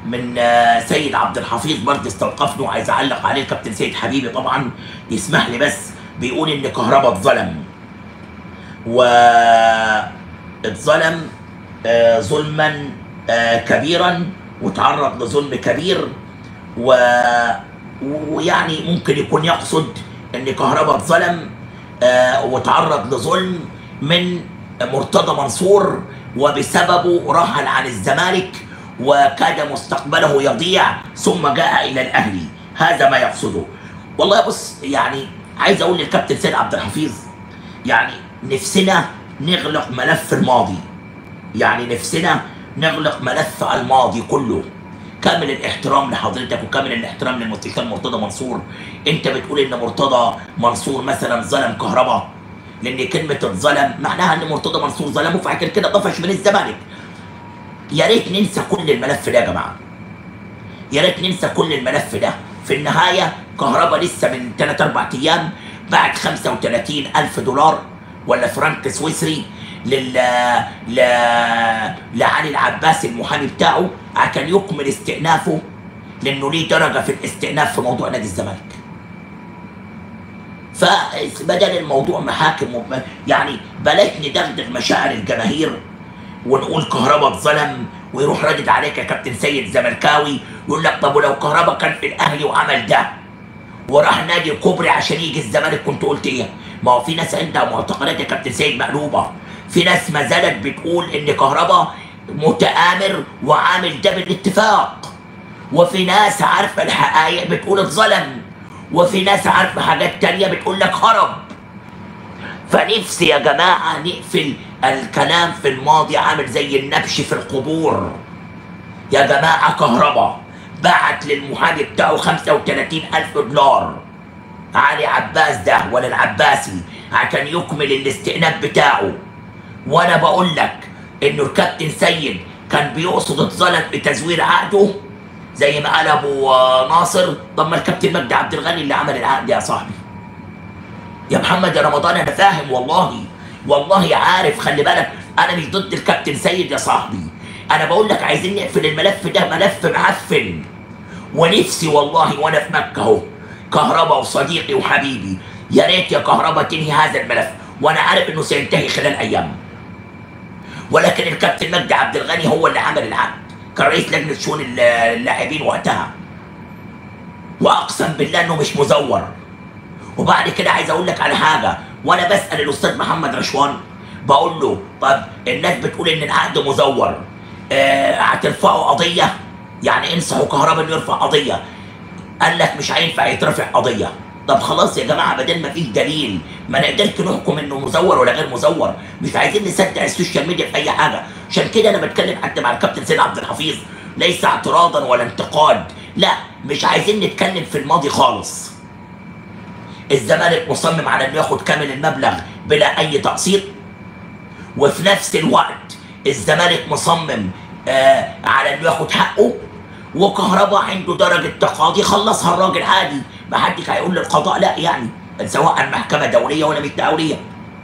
من آه، سيد عبد الحفيظ برضه استوقفني وعايز اعلق عليه كابتن سيد حبيبي طبعا يسمح لي بس بيقول ان كهربا اتظلم و اتظلم آه، ظلما آه، كبيرا وتعرض لظلم كبير و... ويعني ممكن يكون يقصد ان كهربا اتظلم آه، وتعرض لظلم من مرتضى منصور وبسببه رحل عن الزمالك وكاد مستقبله يضيع ثم جاء الى الاهلي هذا ما يقصده والله بص يعني عايز اقول للكابتن سيد عبد الحفيظ يعني نفسنا نغلق ملف الماضي يعني نفسنا نغلق ملف الماضي كله كامل الاحترام لحضرتك وكامل الاحترام للمستشار مرتضى منصور انت بتقول ان مرتضى منصور مثلا ظلم كهرباء لان كلمه اتظلم معناها ان مرتضى منصور ظلمه فعشان كده طفش من الزمالك يا ريت ننسى كل الملف ده يا جماعه يا ريت ننسى كل الملف ده في النهايه كهرباء لسه من 3 4 ايام بعد 35 الف دولار ولا فرنك سويسري لل ل... لعلي العباس المحامي بتاعه عشان يكمل استئنافه لانه ليه درجه في الاستئناف في موضوع نادي الزمالك فبدل الموضوع محاكم وب... يعني بلاش ندغدغ مشاعر الجماهير ونقول كهربا اتظلم ويروح ردد عليك يا كابتن سيد زملكاوي يقول لك طب ولو كهربا كان في الاهلي وعمل ده وراح نادي كوبري عشان يجي الزمالك كنت قلت ايه؟ ما هو في ناس عندها معتقدات يا كابتن سيد مقلوبه في ناس ما زالت بتقول ان كهربا متآمر وعامل ده بالاتفاق وفي ناس عارفه الحقائق بتقول اتظلم وفي ناس عارفه حاجات تانية بتقول لك هرب فنفسي يا جماعه نقفل الكلام في الماضي عامل زي النبش في القبور يا جماعه كهربا بعت للمحامي بتاعه 35 ألف دولار علي عباس ده ولا العباسي عشان يكمل الاستئناف بتاعه وانا بقول لك انه الكابتن سيد كان بيقصد اتظلم بتزوير عقده زي ما قال ابو ناصر طب ما الكابتن مجدي عبد الغني اللي عمل العقد يا صاحبي يا محمد يا رمضان انا فاهم والله والله عارف خلي بالك انا مش ضد الكابتن سيد يا صاحبي انا بقول لك عايزين نقفل الملف ده ملف معفن ونفسي والله وانا في مكه اهو كهربا وصديقي وحبيبي يا ريت يا كهربا تنهي هذا الملف وانا عارف انه سينتهي خلال ايام ولكن الكابتن مجدي عبد الغني هو اللي عمل العقد كان رئيس لجنه شؤون اللاعبين وقتها واقسم بالله انه مش مزور وبعد كده عايز اقول لك على حاجه وانا بسال الاستاذ محمد رشوان بقول له طب الناس بتقول ان العقد مزور آه، هترفعوا قضيه يعني انصحوا كهرباء انه يرفع قضيه قال لك مش هينفع يترفع قضيه طب خلاص يا جماعه بدل ما فيش دليل ما نقدرش نحكم انه مزور ولا غير مزور مش عايزين نصدق السوشيال ميديا في اي حاجه عشان كده انا بتكلم حتى مع الكابتن سيد عبد الحفيظ ليس اعتراضا ولا انتقاد لا مش عايزين نتكلم في الماضي خالص الزمالك مصمم على انه ياخد كامل المبلغ بلا اي تقسيط وفي نفس الوقت الزمالك مصمم آه على انه ياخد حقه وكهرباء عنده درجه تقاضي خلصها الراجل عادي ما حدش هيقول للقضاء لا يعني سواء محكمه دوليه ولا مش دوليه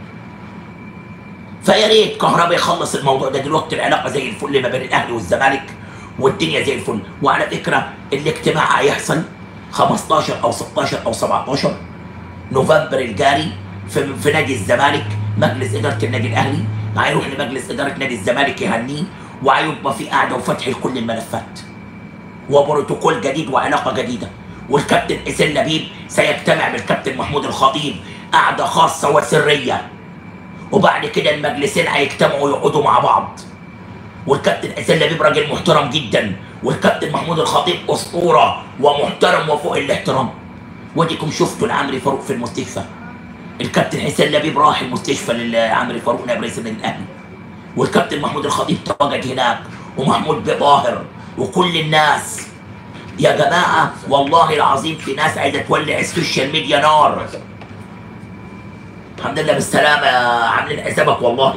فيا ريت كهرباء يخلص الموضوع ده دلوقتي العلاقه زي الفل ما بين الاهلي والزمالك والدنيا زي الفل وعلى فكره الاجتماع هيحصل 15 او 16 او 17 نوفمبر الجاري في, في نادي الزمالك مجلس اداره النادي الاهلي هيروح لمجلس اداره نادي الزمالك يهنيه وهيبقى في قعده وفتح لكل الملفات وبروتوكول جديد وعلاقه جديده والكابتن حسين لبيب سيجتمع بالكابتن محمود الخطيب قعده خاصه وسريه وبعد كده المجلسين هيجتمعوا ويقعدوا مع بعض والكابتن حسين لبيب راجل محترم جدا والكابتن محمود الخطيب اسطوره ومحترم وفوق الاحترام وديكم شفتوا لعمرو فاروق في المستشفى الكابتن حسين لبيب راح المستشفى لعمرو فاروق نائب رئيس النادي الاهلي والكابتن محمود الخطيب تواجد هناك ومحمود بظاهر وكل الناس يا جماعة والله العظيم في ناس عايزة تولع السوشيال ميديا نار الحمد لله بالسلامة عاملين حسابك والله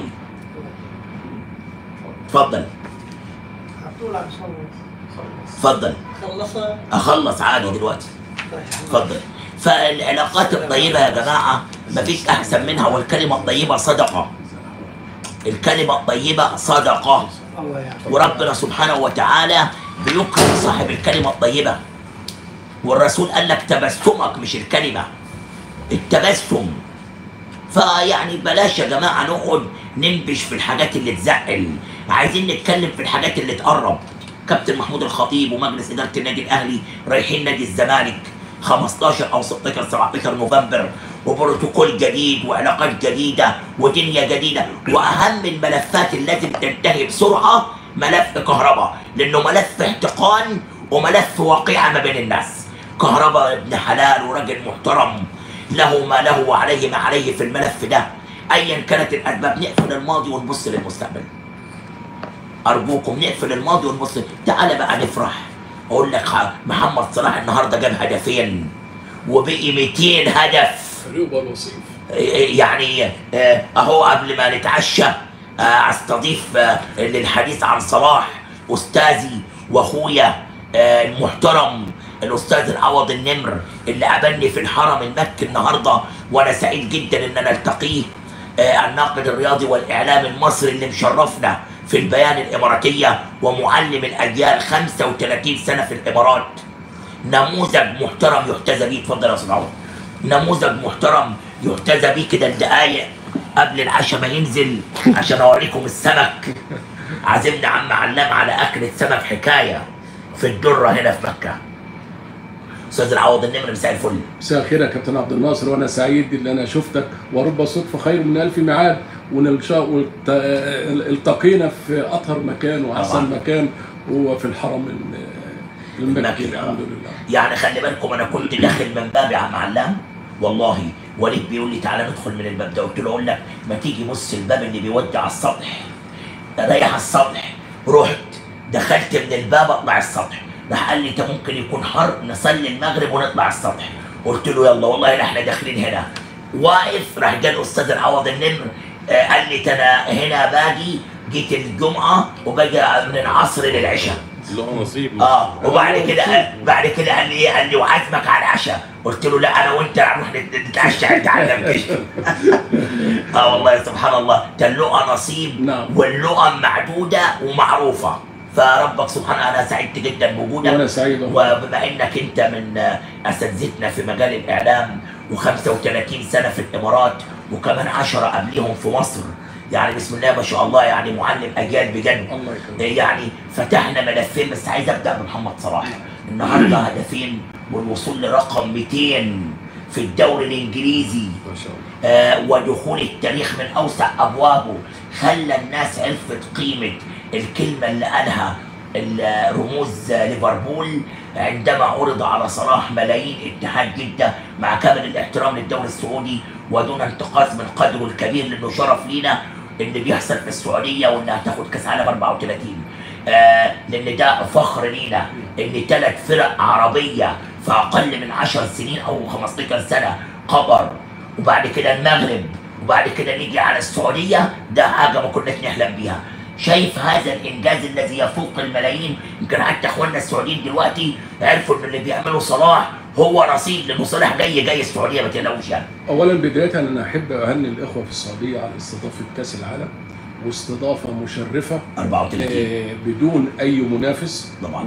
اتفضل هتقول عن صوت اتفضل خلصها اخلص عادي دلوقتي اتفضل فالعلاقات الطيبة يا جماعة مفيش أحسن منها والكلمة الطيبة صدقة الكلمة الطيبة صدقة الله يعافيك وربنا سبحانه وتعالى بيكرم صاحب الكلمة الطيبة والرسول قال لك تبسمك مش الكلمة التبسم فيعني بلاش يا جماعة نقعد ننبش في الحاجات اللي تزعل عايزين نتكلم في الحاجات اللي تقرب كابتن محمود الخطيب ومجلس إدارة النادي الأهلي رايحين نادي الزمالك 15 أو 16 17 نوفمبر وبروتوكول جديد وعلاقات جديدة ودنيا جديدة وأهم الملفات اللي لازم تنتهي بسرعة ملف كهرباء لأنه ملف احتقان وملف واقعة ما بين الناس كهرباء ابن حلال وراجل محترم له ما له وعليه ما عليه في الملف ده ايا كانت الاسباب نقفل الماضي ونبص للمستقبل ارجوكم نقفل الماضي ونبص تعالى بقى نفرح اقول لك ح- محمد صلاح النهارده جاب هدفين وبقي 200 هدف فريق الوصيف يعني آه، اهو قبل ما نتعشى آه، استضيف آه، للحديث عن صلاح استاذي واخويا آه، المحترم الاستاذ العوض النمر اللي قابلني في الحرم المكي النهارده وانا سعيد جدا ان انا التقيه آه، الناقد الرياضي والاعلام المصري اللي مشرفنا في البيان الاماراتيه ومعلم الاجيال 35 سنه في الامارات نموذج محترم يحتذى بيه اتفضل يا استاذ عوض نموذج محترم يحتذى بيه كده الدقايق قبل العشاء ما ينزل عشان اوريكم السمك عازمنا عم علام على اكلة سمك حكايه في الدره هنا في مكه استاذ العوض النمر مساء الفل مساء الخير يا كابتن عبد الناصر وانا سعيد ان انا شفتك ورب صدفه خير من الف ميعاد ونلشا والت- التقينا في اطهر مكان واحسن طبعا. مكان هو في الحرم ال- المكي المكي، الحمد لله يعني خلي بالكم انا كنت داخل من باب يا عم علام والله وليد بيقول لي تعالى ندخل من الباب ده قلت له اقول لك ما تيجي بص الباب اللي بيودي على السطح رايح على السطح رحت دخلت من الباب اطلع السطح راح قال لي انت ممكن يكون حر نصلي المغرب ونطلع السطح قلت له يلا والله لا احنا داخلين هنا واقف راح جه الاستاذ العوض النمر آه، قال لي ده انا هنا باجي جيت الجمعه وباجي من العصر للعشاء له نصيب اه وبعد كده قال بعد كده قال لي ايه قال لي وعازمك على العشاء قلت له لا انا وانت هنروح نت- نتعشى عند علم اه والله سبحان الله ده اللقى نصيب نعم. واللقى معدوده ومعروفه فربك سبحانه انا سعدت جدا بوجودك وانا سعيد والله. وبما انك انت من آه، اساتذتنا في مجال الاعلام و35 سنه في الامارات وكمان 10 قبليهم في مصر يعني بسم الله ما شاء الله يعني معلم اجيال بجد الله يكرمك يعني فتحنا ملفين بس عايز ابدا بمحمد صلاح النهارده هدفين والوصول لرقم 200 في الدوري الانجليزي ما شاء الله آه ودخول التاريخ من اوسع ابوابه خلى الناس عرفت قيمه الكلمه اللي قالها ال- رموز ليفربول عندما عرض على صلاح ملايين اتحاد جده مع كامل الاحترام للدوري السعودي ودون انتقاص من قدره الكبير لانه شرف لينا اللي بيحصل في السعوديه وانها تاخد كاس عالم 34 آه لان ده فخر لينا ان ثلاث فرق عربيه في اقل من 10 سنين او 15 سنه قطر وبعد كده المغرب وبعد كده نيجي على السعوديه ده حاجه ما كناش نحلم بيها شايف هذا الانجاز الذي يفوق الملايين يمكن حتى اخواننا السعوديين دلوقتي عرفوا ان اللي بيعمله صلاح هو رصيد لانه صلاح جاي جاي السعوديه ما تقلقوش يعني اولا بدايه انا احب اهني الاخوه في السعوديه على استضافه كاس العالم واستضافه مشرفه 34 آه، بدون اي منافس طبعا.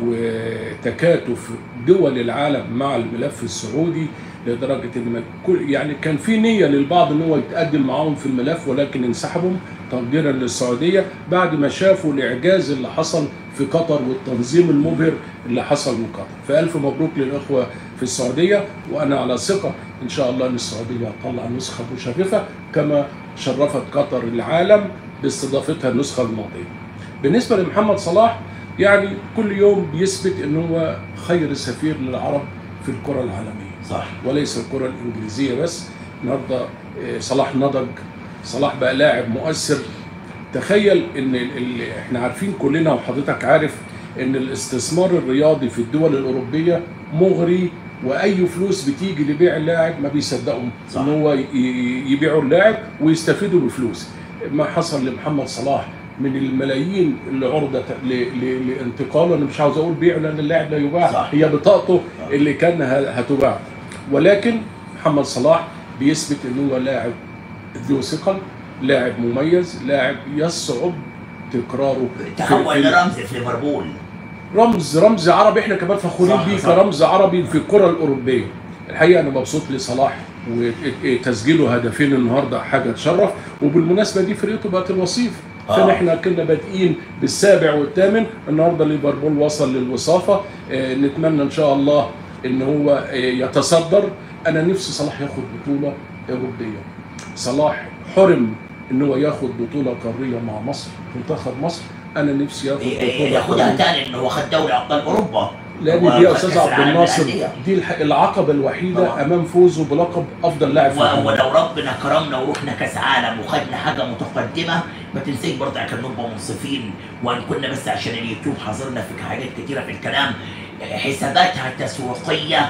وتكاتف دول العالم مع الملف السعودي لدرجه ان ما كل يعني كان في نيه للبعض ان هو يتقدم معاهم في الملف ولكن انسحبوا تقديرا للسعوديه بعد ما شافوا الاعجاز اللي حصل في قطر والتنظيم المبهر اللي حصل من قطر فالف مبروك للاخوه في السعوديه وانا على ثقه ان شاء الله ان السعوديه هتطلع نسخه مشرفه كما شرفت قطر العالم باستضافتها النسخه الماضيه. بالنسبه لمحمد صلاح يعني كل يوم بيثبت ان هو خير سفير للعرب في الكره العالميه صح وليس الكره الانجليزيه بس النهارده آه، صلاح نضج صلاح بقى لاعب مؤثر تخيل ان ال- ال- احنا عارفين كلنا وحضرتك عارف ان الاستثمار الرياضي في الدول الاوروبيه مغري واي فلوس بتيجي لبيع اللاعب ما بيصدقوا صح. ان هو ي- ي- يبيعوا اللاعب ويستفيدوا بفلوس ما حصل لمحمد صلاح من الملايين اللي عرضت ل- ل- لانتقاله انا مش عاوز اقول بيع لان اللاعب لا يباع صح. هي بطاقته صح. اللي كان ه- هتباع ولكن محمد صلاح بيثبت ان هو لاعب ذو ثقل لاعب مميز لاعب يصعب تكراره في- تحول في- لرمز في ليفربول رمز رمز عربي احنا كمان فخورين صح، بيه صح. كرمز عربي في الكره الاوروبيه الحقيقه انا مبسوط لصلاح وتسجيله هدفين النهارده حاجه تشرف وبالمناسبه دي فرقته بقت الوصيف آه. كان احنا كنا بادئين بالسابع والثامن النهارده ليفربول وصل للوصافه اه نتمنى ان شاء الله ان هو اه يتصدر انا نفسي صلاح ياخد بطوله اوروبيه صلاح حرم ان هو ياخد بطوله قاريه مع مصر منتخب مصر انا نفسي ياخد إيه- إيه- بطوله ياخدها قارية. تاني انه هو خد دوري ابطال اوروبا لان هو دي يا خد استاذ كأس عبد العالم الناصر للأندية. دي الح- العقبه الوحيده طبعا. امام فوزه بلقب افضل لاعب في و- العالم ولو ربنا كرمنا ورحنا كاس عالم وخدنا حاجه متقدمه ما تنسيش برضه عشان نبقى منصفين وان كنا بس عشان اليوتيوب حاضرنا في حاجات كتيره في الكلام حساباتها تسويقيه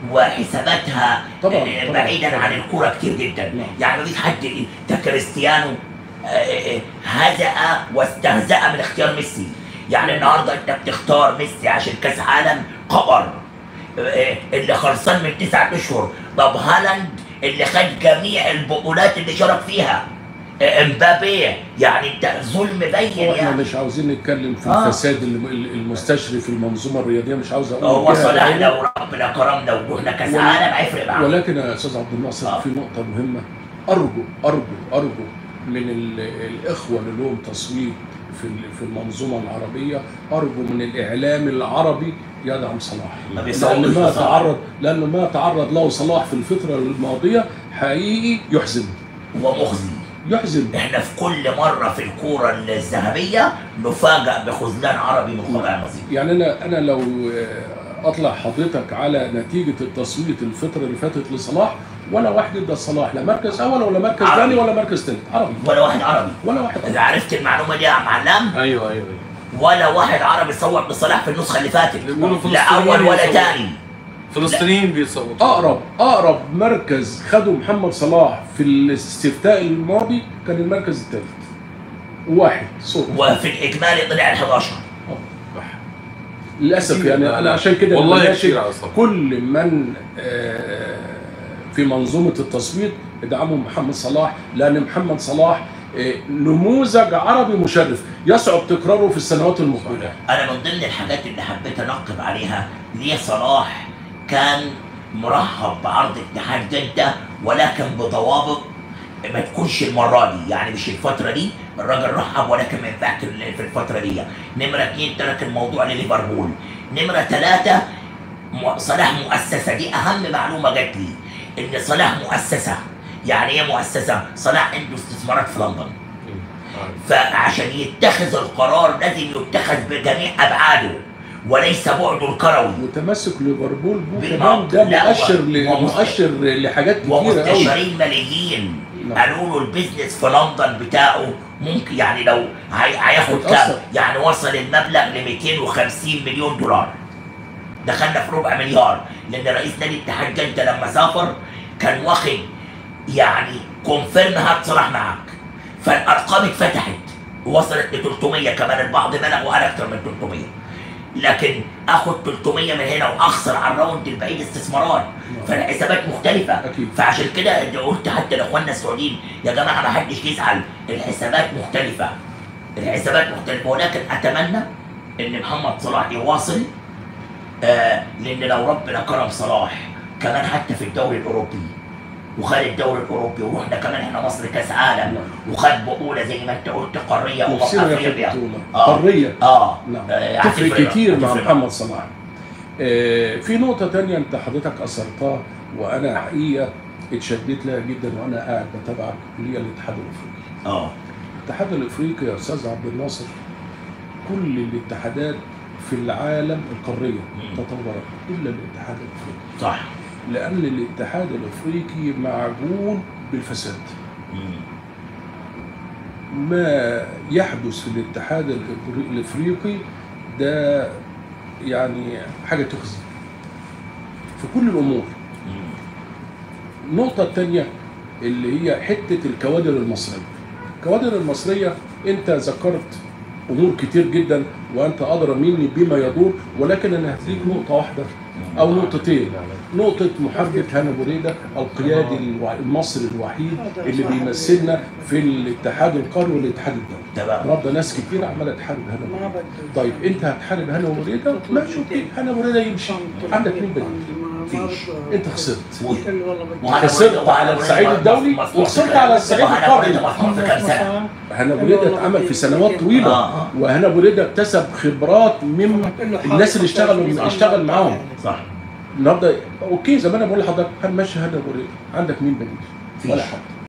وحساباتها طبعاً، آه، طبعاً، بعيدا طبعاً. عن الكوره كتير جدا نعم. يعني ما فيش حد ده كريستيانو آه، آه، هزأ واستهزأ من اختيار ميسي يعني النهارده انت بتختار ميسي عشان كاس عالم قمر آه، اللي خلصان من تسعة اشهر طب هالاند اللي خد جميع البطولات اللي شارك فيها آه، امبابي يعني انت ظلم بين هو احنا يعني مش عاوزين نتكلم في آه. الفساد الم- المستشري في المنظومه الرياضيه مش عاوز اقول هو كده صلاح بعينه. لو ربنا كرمنا ورحنا كاس ول- عالم هيفرق معانا ولكن يا استاذ عبد الناصر آه. في نقطه مهمه ارجو ارجو ارجو من ال- الاخوه اللي لهم تصويت في ال- في المنظومه العربيه ارجو من الاعلام العربي يدعم صلاح ما بيصوتش لان ما لصلاح. تعرض لان ما تعرض له صلاح في الفتره الماضيه حقيقي يحزن ومخزي يحزن احنا في كل مره في الكوره الذهبيه نفاجأ بخذلان عربي من خضع النظير يعني انا انا لو آه، اطلع حضرتك على نتيجه التصويت الفتره اللي فاتت لصلاح ولا واحد ادى صلاح لا مركز اول ولا مركز عربي. ثاني ولا مركز ثالث عربي ولا واحد عربي ولا واحد اذا عرفت المعلومه دي يا معلم ايوه ايوه ولا واحد عربي صوت لصلاح في النسخه اللي فاتت بيقولوا لا اول فلسطينيين ولا يصوتوا. تاني فلسطينيين بيصوتوا اقرب اقرب مركز خده محمد صلاح في الاستفتاء الماضي كان المركز الثالث واحد صوت وفي الاجمالي طلع ال 11 للاسف كتير. يعني انا عشان كده والله أنا كتير ناشد على صلاح. كل من آه، في منظومه التصويت ادعموا محمد صلاح لان محمد صلاح آه، نموذج عربي مشرف يصعب تكراره في السنوات المقبله انا من ضمن الحاجات اللي حبيت انقب عليها ليه صلاح كان مرحب بعرض اتحاد جده ولكن بضوابط ما تكونش المره دي يعني مش الفتره دي الراجل رحب ولكن ما ينفعش في الفتره دي نمره اثنين ترك الموضوع لليفربول نمره ثلاثه م- صلاح مؤسسه دي اهم معلومه جات لي ان صلاح مؤسسه يعني ايه مؤسسه؟ صلاح عنده استثمارات في لندن فعشان يتخذ القرار لازم يتخذ بجميع ابعاده وليس بعده الكروي متمسك ليفربول بو بالموت. كمان ده لا، مؤشر هو- ل- هو مؤشر لحاجات كتيره قوي ومستشارين ماليين نعم. قالوا له البيزنس في لندن بتاعه ممكن يعني لو هي- هياخد كام هيتأثر. يعني وصل المبلغ ل 250 مليون دولار دخلنا في ربع مليار لان رئيس نادي اتحاد جده لما سافر كان واخد يعني كونفيرم هات صلاح معاك فالارقام اتفتحت وصلت ل 300 كمان البعض بلغ وقال اكتر من 300 لكن اخد 300 من هنا واخسر على الراوند البعيد استثمارات فالحسابات مختلفه أكيد. فعشان كده قلت حتى لاخواننا السعوديين يا جماعه ما حدش يزعل الحسابات مختلفه الحسابات مختلفه ولكن اتمنى ان محمد صلاح يواصل آه لان لو ربنا كرم صلاح كمان حتى في الدوري الاوروبي وخد الدوري الاوروبي ورحنا كمان احنا مصر كاس عالم وخد بطوله زي ما انت قلت قاريه امم نفسنا ياخد افريقيا بطوله آه. حريه اه نعم آه، تفرق هتفرق- كتير مع هتفرق. محمد صلاح آه، في نقطة تانية أنت حضرتك أثرتها وأنا حقيقة اتشددت لها جدا وأنا قاعد بتابعك اللي هي الاتحاد الأفريقي. اه الاتحاد الأفريقي يا أستاذ عبد الناصر كل الاتحادات في العالم القارية مم. تطورت إلا الاتحاد الأفريقي صح لأن الاتحاد الأفريقي معجون بالفساد. مم. ما يحدث في الاتحاد الإفري- الافريقي ده يعني حاجه تخزي في كل الامور مم. النقطه الثانيه اللي هي حته الكوادر المصريه الكوادر المصريه انت ذكرت امور كتير جدا وانت ادرى مني بما يدور ولكن انا هديك نقطه واحده او نقطتين نقطه محاربه هنا بريده القيادي الوع- المصري الوحيد اللي بيمثلنا في الاتحاد القاري والاتحاد الدولي تمام النهارده ناس كتير عماله تحارب هنا ما بريده بدي طيب انت هتحارب هنا بريده ماشي اوكي هنا بريده يمشي عندك مين بديل فيش. انت خسرت خسرت على الصعيد الدولي وخسرت على الصعيد القاري. مسموح في كام سنه هنا بريده اتعمل في سنوات طويله آه. وهنا بريده اكتسب خبرات من الناس اللي اشتغلوا اشتغل معاهم صح النهارده اوكي زي ما انا بقول لحضرتك هنمشي هنا بريده عندك مين بديل؟ ولا فيش. حد